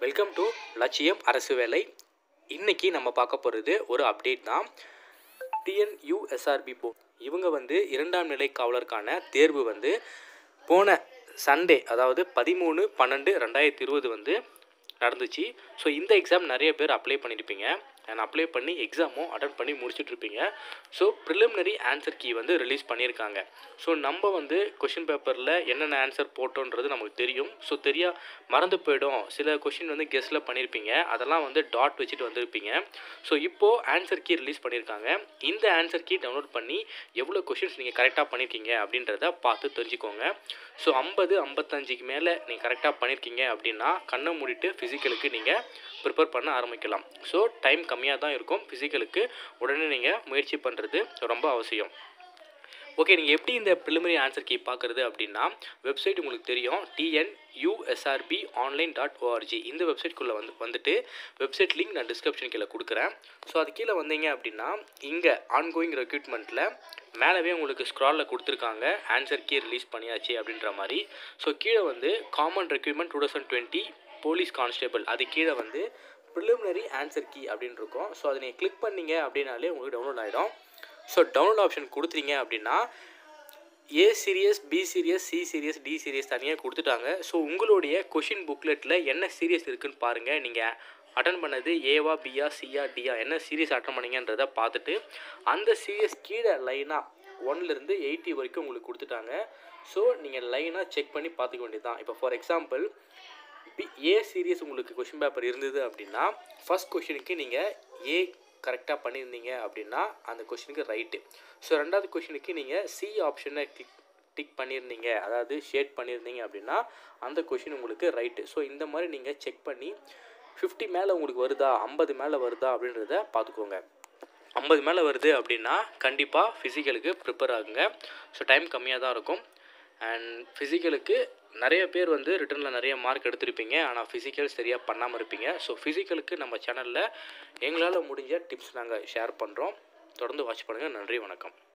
welcome to லட்சியம் அரசு வேலை இன்னைக்கு நம்ம பார்க்க போகிறது ஒரு அப்டேட் தான் டிஎன்யூஎஸ்ஆர்பி போ இவங்க வந்து இரண்டாம் நிலை காவலருக்கான தேர்வு வந்து போன சண்டே அதாவது பதிமூணு பன்னெண்டு ரெண்டாயிரத்தி இருபது வந்து நடந்துச்சு ஸோ இந்த எக்ஸாம் நிறைய பேர் அப்ளை பண்ணியிருப்பீங்க அண்ட் அப்ளை பண்ணி எக்ஸாமும் அட்டன் பண்ணி முடிச்சுட்டு இருப்பீங்க ஸோ ப்ரிலிமினரி ஆன்சர் கீ வந்து ரிலீஸ் பண்ணியிருக்காங்க ஸோ நம்ம வந்து கொஷின் பேப்பரில் என்னென்ன ஆன்சர் போட்டோன்றது நமக்கு தெரியும் ஸோ தெரியா மறந்து போயிடும் சில கொஷின் வந்து கெஸ்ட்டில் பண்ணியிருப்பீங்க அதெல்லாம் வந்து டாட் வச்சுட்டு வந்திருப்பீங்க ஸோ இப்போது ஆன்சர் கீ ரிலீஸ் பண்ணியிருக்காங்க இந்த ஆன்சர் கீ டவுன்லோட் பண்ணி எவ்வளோ கொஷின்ஸ் நீங்கள் கரெக்டாக பண்ணியிருக்கீங்க அப்படின்றத பார்த்து தெரிஞ்சுக்கோங்க ஸோ ஐம்பது ஐம்பத்தஞ்சுக்கு மேலே நீங்கள் கரெக்டாக பண்ணியிருக்கீங்க அப்படின்னா கண்ணை மூடிட்டு ஃபிசிக்கலுக்கு நீங்கள் ப்ரிப்பேர் பண்ண ஆரம்பிக்கலாம் ஸோ டைம் கம்மியாக தான் இருக்கும் ஃபிசிக்கலுக்கு உடனே நீங்கள் முயற்சி பண்ணுறது ரொம்ப அவசியம் ஓகே நீங்கள் எப்படி இந்த ப்ரிலிமினரி ஆன்சர் கீ பார்க்குறது அப்படின்னா வெப்சைட் உங்களுக்கு தெரியும் TN USRB online dot ORG இந்த வெப்சைட்குள்ளே வந்து வந்துட்டு வெப்சைட் லிங்க் நான் டிஸ்கிரிப்ஷன் கீழே கொடுக்குறேன் ஸோ அது கீழே வந்தீங்க அப்படின்னா இங்கே ஆன்கோயிங் ரெக்ரூட்மெண்ட்டில் மேலவே உங்களுக்கு ஸ்க்ராலில் கொடுத்துருக்காங்க ஆன்சர் கீ ரிலீஸ் பண்ணியாச்சு அப்படின்ற மாதிரி ஸோ கீழே வந்து common recruitment two thousand twenty police constable அது கீழே வந்து ப்ரிலிமினரி ஆன்சர் கீ அப்படின்னு இருக்கும் ஸோ அதை நீங்கள் கிளிக் பண்ணீங்க அப்படின்னாலே உங்களுக்கு டவுன்லோட் ஆகிடும் ஸோ டவுன்லோட் ஆப்ஷன் கொடுத்துட்டீங்க அப்படின்னா A series B series C series D series தனியாக கொடுத்துட்டாங்க ஸோ உங்களுடைய கொஷின் புக்லெட்டில் என்ன சீரியஸ் இருக்குன்னு பாருங்கள் நீங்கள் அட்டன் பண்ணது ஏவா பியா சியா டியா என்ன சீரியஸ் அட்டன் பண்ணீங்கன்றதை பார்த்துட்டு அந்த சீரியஸ் கீழே லைனாக ஒன்லேருந்து எயிட்டி வரைக்கும் உங்களுக்கு கொடுத்துட்டாங்க ஸோ நீங்கள் லைனாக செக் பண்ணி பார்த்துக்க வேண்டியது தான் இப்போ for example B A series உங்களுக்கு கொஷின் பேப்பர் இருந்தது அப்படின்னா ஃபஸ்ட் கொஷினுக்கு நீங்கள் ஏ கரெக்டாக பண்ணியிருந்தீங்க அப்படின்னா அந்த கொஷினுக்கு ரைட்டு ஸோ ரெண்டாவது கொஷினுக்கு நீங்கள் சி ஆப்ஷனை கிளிக் டிக் பண்ணியிருந்தீங்க அதாவது ஷேட் பண்ணியிருந்தீங்க அப்படின்னா அந்த கொஷின் உங்களுக்கு ரைட்டு ஸோ இந்த மாதிரி நீங்கள் செக் பண்ணி ஃபிஃப்டி மேலே உங்களுக்கு வருதா ஐம்பது மேலே வருதா அப்படின்றத பார்த்துக்கோங்க ஐம்பது மேலே வருது அப்படின்னா கண்டிப்பாக ஃபிசிக்கலுக்கு ப்ரிப்பேர் ஆகுங்க ஸோ டைம் கம்மியாக தான் இருக்கும் அண்ட் ஃபிசிக்கலுக்கு நிறைய பேர் வந்து ரிட்டனில் நிறைய மார்க் எடுத்திருப்பீங்க ஆனால் ஃபிசிக்கல் சரியாக பண்ணாமல் இருப்பீங்க ஸோ ஃபிசிக்கலுக்கு நம்ம சேனலில் எங்களால் முடிஞ்ச டிப்ஸ் நாங்கள் ஷேர் பண்ணுறோம் தொடர்ந்து வாட்ச் பண்ணுங்கள் நன்றி வணக்கம்